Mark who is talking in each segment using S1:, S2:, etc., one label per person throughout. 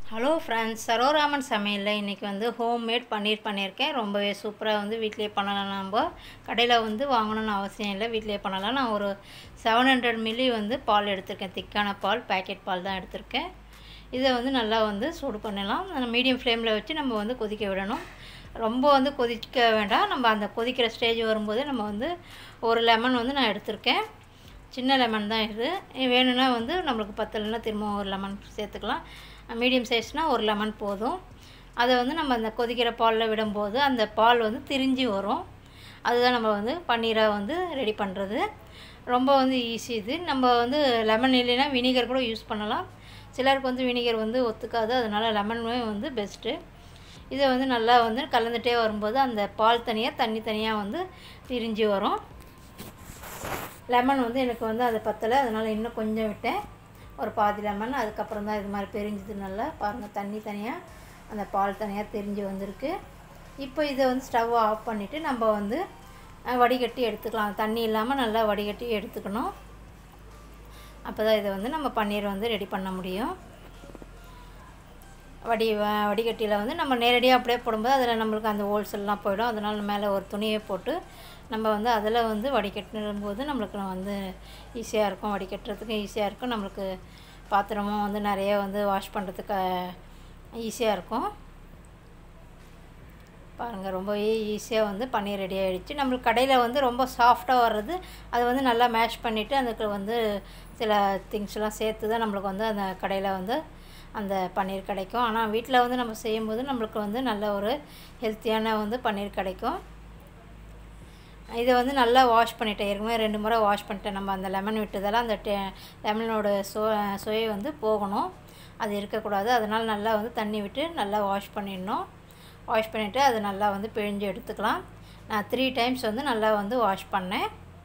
S1: hello friends சரோராமன் சமையலில் இன்றைக்கி வந்து ஹோம்மேட் பன்னீர் பண்ணியிருக்கேன் ரொம்பவே சூப்பராக வந்து வீட்டிலேயே பண்ணலாம் நம்ம கடையில் வந்து வாங்கணும்னு அவசியம் இல்லை வீட்டிலேயே பண்ணலாம் நான் ஒரு செவன் ஹண்ட்ரட் மில்லி வந்து பால் எடுத்திருக்கேன் திக்கான பால் பேக்கெட் பால் தான் எடுத்திருக்கேன் இதை வந்து நல்லா வந்து சூடு பண்ணலாம் மீடியம் ஃப்ளேமில் வச்சு நம்ம வந்து கொதிக்க விடணும் ரொம்ப வந்து கொதிக்க வேண்டாம் நம்ம அந்த கொதிக்கிற ஸ்டேஜ் வரும்போது நம்ம வந்து ஒரு லெமன் வந்து நான் எடுத்திருக்கேன் சின்ன லெமன் தான் இது வேணும்னா வந்து நம்மளுக்கு பத்தலைன்னா திரும்ப ஒரு லெமன் சேர்த்துக்கலாம் மீடியம் சைஸ்னால் ஒரு லெமன் போதும் அதை வந்து நம்ம அந்த கொதிக்கிற பாலில் விடும்போது அந்த பால் வந்து திரிஞ்சு வரும் அதுதான் நம்ம வந்து பன்னீராக வந்து ரெடி பண்ணுறது ரொம்ப வந்து ஈஸி இது நம்ம வந்து லெமன் இல்லைன்னா வினிகர் கூட யூஸ் பண்ணலாம் சிலருக்கு வந்து வினிகர் வந்து ஒத்துக்காது அதனால் லெமனுமே வந்து பெஸ்ட்டு இதை வந்து நல்லா வந்து கலந்துகிட்டே வரும்போது அந்த பால் தனியாக தண்ணி தனியாக வந்து பிரிஞ்சு வரும் லெமன் வந்து எனக்கு வந்து அது பத்தலை அதனால் இன்னும் கொஞ்சம் விட்டேன் ஒரு பாதி லெமன் அதுக்கப்புறம் தான் இது மாதிரி பிரிஞ்சுது நல்லா பாருங்கள் தண்ணி தனியாக அந்த பால் தனியாக தெரிஞ்சு வந்திருக்கு இப்போ இதை வந்து ஸ்டவ் ஆஃப் பண்ணிவிட்டு நம்ம வந்து வடிகட்டி எடுத்துக்கலாம் தண்ணி இல்லாமல் நல்லா வடிகட்டி எடுத்துக்கணும் அப்போ தான் இதை வந்து நம்ம பன்னீர் வந்து ரெடி பண்ண முடியும் வடி வடிகட்டியில் வந்து நம்ம நேரடியாக அப்படியே போடும்போது அதில் நம்மளுக்கு அந்த ஹோல்ஸ் எல்லாம் போயிடும் அதனால் மேலே ஒரு துணியை போட்டு நம்ம வந்து அதில் வந்து வடிகட்டும் போது நம்மளுக்கு வந்து ஈஸியாக இருக்கும் வடிகட்டுறதுக்கு ஈஸியாக இருக்கும் நம்மளுக்கு பாத்திரமும் வந்து நிறைய வந்து வாஷ் பண்ணுறதுக்கு ஈஸியாக இருக்கும் பாருங்கள் ரொம்பவே ஈஸியாக வந்து பன்னீர் ரெடி ஆகிடுச்சு நம்மளுக்கு கடையில் வந்து ரொம்ப சாஃப்டாக வர்றது அதை வந்து நல்லா மேஷ் பண்ணிவிட்டு அதுக்கு வந்து சில திங்ஸ்லாம் சேர்த்து தான் நம்மளுக்கு வந்து அந்த கடையில் வந்து அந்த பன்னீர் கிடைக்கும் ஆனால் வீட்டில் வந்து நம்ம செய்யும்போது நம்மளுக்கு வந்து நல்ல ஒரு ஹெல்த்தியான வந்து பன்னீர் கிடைக்கும் இதை வந்து நல்லா வாஷ் பண்ணிட்டேன் ஏற்கனவே ரெண்டு முறை வாஷ் பண்ணிட்டேன் நம்ம அந்த லெமன் விட்டதெல்லாம் அந்த டே லெமனோட சோ சுவை வந்து போகணும் அது இருக்கக்கூடாது அதனால் நல்லா வந்து தண்ணி விட்டு நல்லா வாஷ் பண்ணிடணும் வாஷ் பண்ணிவிட்டு அதை நல்லா வந்து பிழிஞ்சு எடுத்துக்கலாம் நான் த்ரீ டைம்ஸ் வந்து நல்லா வந்து வாஷ் பண்ணேன்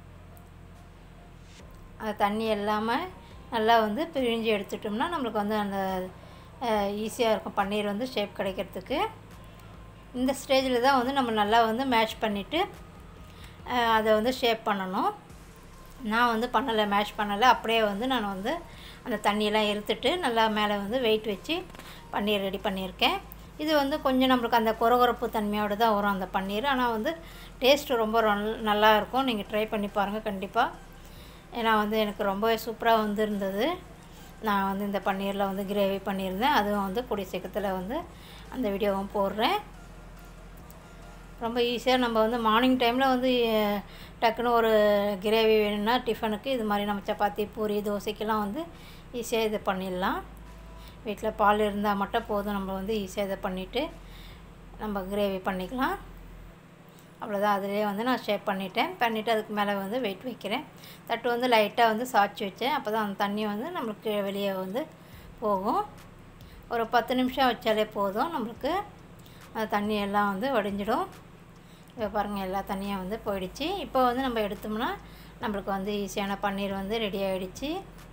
S1: அந்த தண்ணி இல்லாமல் நல்லா வந்து பிழிஞ்சு எடுத்துட்டோம்னா நம்மளுக்கு வந்து அந்த ஈஸியாக இருக்கும் பன்னீர் வந்து ஷேப் கிடைக்கிறதுக்கு இந்த ஸ்டேஜில் தான் வந்து நம்ம நல்லா வந்து மேஷ் பண்ணிவிட்டு அதை வந்து ஷேப் பண்ணணும் நான் வந்து பண்ணலை மேஷ் பண்ணலை அப்படியே வந்து நான் வந்து அந்த தண்ணியெல்லாம் எடுத்துட்டு நல்லா மேலே வந்து வெயிட் வச்சு பன்னீர் ரெடி பண்ணியிருக்கேன் இது வந்து கொஞ்சம் நம்மளுக்கு அந்த கொரகொரப்பு தன்மையோடு தான் வரும் அந்த பன்னீர் ஆனால் வந்து டேஸ்ட்டு ரொம்ப நல்லா இருக்கும் நீங்கள் ட்ரை பண்ணி பாருங்கள் கண்டிப்பாக ஏன்னா வந்து எனக்கு ரொம்பவே சூப்பராக வந்துருந்தது நான் வந்து இந்த பன்னீரில் வந்து கிரேவி பண்ணியிருந்தேன் அதுவும் வந்து கூடிய சீக்கிரத்தில் வந்து அந்த வீடியோவும் போடுறேன் ரொம்ப ஈஸியாக நம்ம வந்து மார்னிங் டைமில் வந்து டக்குன்னு ஒரு கிரேவி வேணும்னா டிஃபனுக்கு இது மாதிரி நம்ம சப்பாத்தி பூரி தோசைக்கெல்லாம் வந்து ஈஸியாக இதை பண்ணிடலாம் வீட்டில் பால் இருந்தால் மட்டும் போதும் நம்ம வந்து ஈஸியாக இதை பண்ணிவிட்டு நம்ம கிரேவி பண்ணிக்கலாம் அவ்வளோதான் அதிலே வந்து நான் ஷேப் பண்ணிட்டேன் பண்ணிவிட்டு அதுக்கு மேலே வந்து வெயிட் வைக்கிறேன் தட்டு வந்து லைட்டாக வந்து சாய்ச்சி வச்சேன் அப்போ தான் அந்த தண்ணி வந்து நம்மளுக்கு வெளியே வந்து போகும் ஒரு பத்து நிமிஷம் வச்சாலே போதும் நம்மளுக்கு அந்த தண்ணி எல்லாம் வந்து வடிஞ்சிடும் இப்போ பாருங்கள் எல்லா தண்ணியும் வந்து போயிடுச்சு இப்போ வந்து நம்ம எடுத்தோம்னா நம்மளுக்கு வந்து ஈஸியான பன்னீர் வந்து ரெடி ஆகிடுச்சு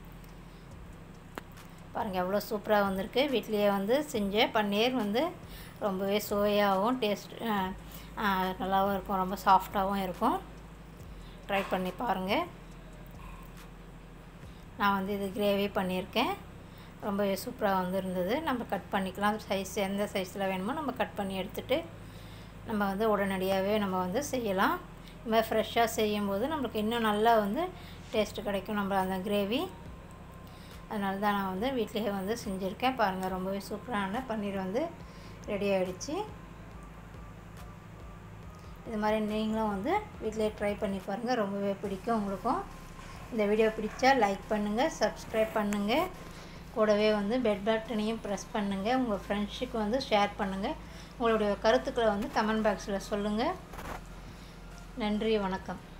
S1: பாருங்கள் எவ்வளோ சூப்பராக வந்திருக்கு வீட்லேயே வந்து செஞ்ச பன்னீர் வந்து ரொம்பவே சுவையாகவும் டேஸ்ட் நல்லாவும் இருக்கும் ரொம்ப சாஃப்டாகவும் இருக்கும் ட்ரை பண்ணி பாருங்கள் நான் வந்து இது கிரேவி பண்ணியிருக்கேன் ரொம்பவே சூப்பராக வந்து இருந்தது நம்ம கட் பண்ணிக்கலாம் சைஸ் எந்த சைஸில் வேணுமோ நம்ம கட் பண்ணி எடுத்துகிட்டு நம்ம வந்து உடனடியாகவே நம்ம வந்து செய்யலாம் இது மாதிரி ஃப்ரெஷ்ஷாக செய்யும்போது நம்மளுக்கு இன்னும் நல்லா வந்து டேஸ்ட்டு கிடைக்கும் நம்ம அந்த கிரேவி அதனால தான் நான் வந்து வீட்லேயே வந்து செஞ்சுருக்கேன் பாருங்கள் ரொம்பவே சூப்பரான பன்னீர் வந்து ரெடி ஆகிடுச்சு இது மாதிரி நீங்களும் வந்து வீட்டிலே ட்ரை பண்ணி பாருங்கள் ரொம்பவே பிடிக்கும் உங்களுக்கும் இந்த வீடியோ பிடிச்சா லைக் பண்ணுங்கள் சப்ஸ்கிரைப் பண்ணுங்கள் கூடவே வந்து பெட் பட்டனையும் ப்ரெஸ் பண்ணுங்கள் உங்கள் ஃப்ரெண்ட்ஸுக்கு வந்து ஷேர் பண்ணுங்கள் உங்களுடைய கருத்துக்களை வந்து கமெண்ட் பாக்ஸில் சொல்லுங்கள் நன்றி வணக்கம்